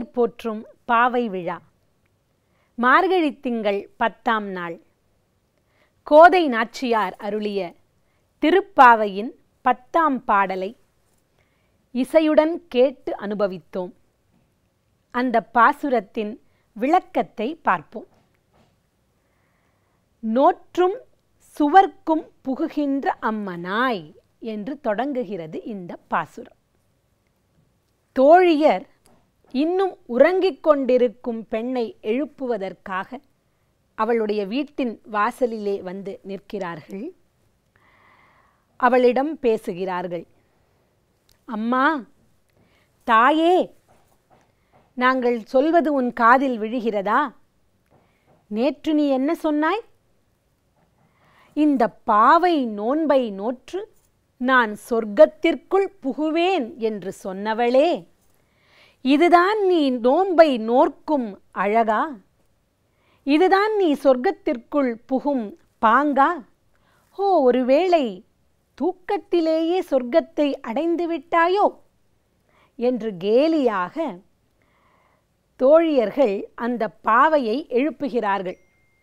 தோழியர் போற்றும் பாவை விழா மார்கழி திங்கள் பத்தாம் நாள் கோதை நாச்சியார் அருளிய திருப்பாவையின் பத்தாம் பாடலை இசையுடன் கேட்டு அனுபவித்தோம் அந்த பாசுரத்தின் விளக்கத்தை பார்ப்போம் நோற்றும் சுவர்க்கும் புகுகின்ற அம்மனாய் என்று தொடங்குகிறது இந்த பாசுரம் தோழியர் இன்னும் உறங்கிக் கொண்டிருக்கும் பெண்ணை எழுப்புவதற்காக அவளுடைய வீட்டின் வாசலிலே வந்து நிற்கிறார்கள் அவளிடம் பேசுகிறார்கள் அம்மா தாயே நாங்கள் சொல்வது உன் காதில் விழுகிறதா நேற்று நீ என்ன சொன்னாய் இந்த பாவை நோன்பை நோற்று நான் சொர்க்கத்திற்குள் புகுவேன் என்று சொன்னவளே இதுதான் நீ நோன்பை நோர்க்கும் அழகா இதுதான் நீ சொர்க்கத்திற்குள் புகும் பாங்கா ஓ ஒருவேளை தூக்கத்திலேயே சொர்க்கத்தை அடைந்து விட்டாயோ என்று கேலியாக தோழியர்கள் அந்த பாவையை எழுப்புகிறார்கள்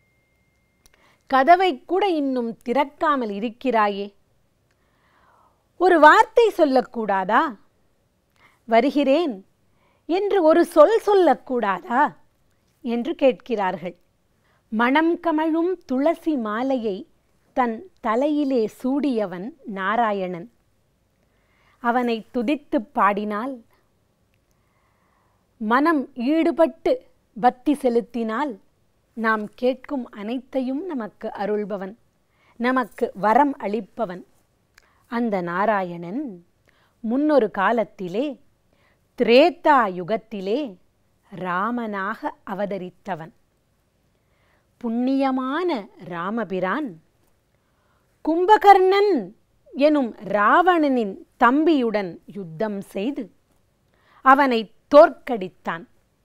கதவை கூட இன்னும் திறக்காமல் இருக்கிறாயே ஒரு வார்த்தை சொல்லக்கூடாதா வருகிறேன் என்று ஒரு சொல் சொல்லக்கூடாதா என்று கேட்கிறார்கள் மணம் கமழும் துளசி மாலையை தன் தலையிலே சூடியவன் நாராயணன் அவனை துதித்துப் பாடினால் மனம் ஈடுபட்டு பக்தி செலுத்தினால் நாம் கேட்கும் அனைத்தையும் நமக்கு அருள்பவன் நமக்கு வரம் அளிப்பவன் அந்த நாராயணன் முன்னொரு காலத்திலே திரேதா யுகத்திலே ராமனாக அவதரித்தவன் புண்ணியமான ராமபிரான் கும்பகர்ணன் எனும் ராவணனின் தம்பியுடன் யுத்தம் செய்து அவனை தோற்கடித்தான்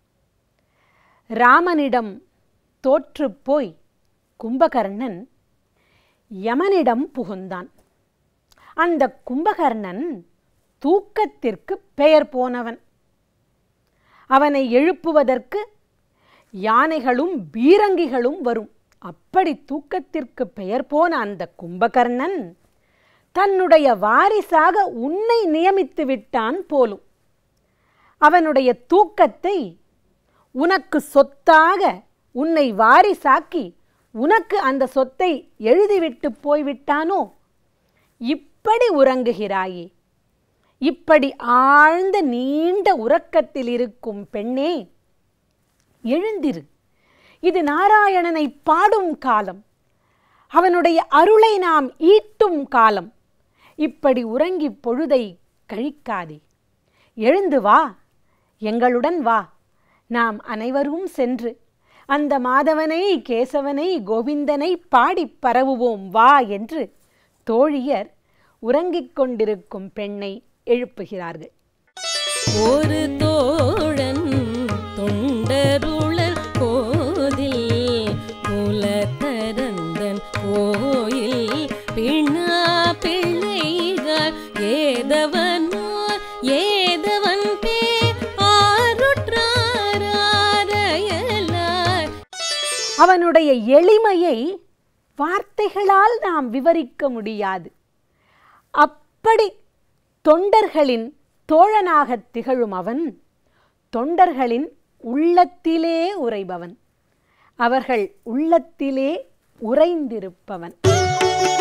ராமனிடம் தோற்றுப்போய் கும்பகர்ணன் யமனிடம் புகுந்தான் அந்த கும்பகர்ணன் தூக்கத்திற்கு பெயர் போனவன் அவனை எழுப்புவதற்கு யானைகளும் பீரங்கிகளும் வரும் அப்படி தூக்கத்திற்கு பெயர் போன அந்த கும்பகர்ணன் தன்னுடைய வாரிசாக உன்னை நியமித்து விட்டான் போலும் அவனுடைய தூக்கத்தை உனக்கு சொத்தாக உன்னை வாரிசாக்கி உனக்கு அந்த சொத்தை எழுதிவிட்டு போய்விட்டானோ இப்படி உறங்குகிறாயே இப்படி ஆழ்ந்த நீண்ட உறக்கத்தில் இருக்கும் பெண்ணே எழுந்திரு இது நாராயணனை பாடும் காலம் அவனுடைய அருளை நாம் ஈட்டும் காலம் இப்படி உறங்கி பொழுதை கழிக்காதே எழுந்து வா எங்களுடன் வா நாம் அனைவரும் சென்று அந்த மாதவனை கேசவனை கோவிந்தனை பாடிப் பரவுவோம் வா என்று தோழியர் உறங்கிக் கொண்டிருக்கும் பெண்ணை எழுப்புகிறார்கள் ஒரு தோழன் தொண்டருளர் கோதில் குலத்தரந்தன் கோயில் பிணா பிள்ளைகள் ஏதவனோ ஏதவன் பேர் ஆருற்றாராயலார் அவனுடைய எளிமையை வார்த்தைகளால் நாம் விவரிக்க முடியாது அப்படி தொண்டர்களின் தோழனாகத் திகழும் அவன் தொண்டர்களின் உள்ளத்திலே உறைபவன் அவர்கள் உள்ளத்திலே உறைந்திருப்பவன்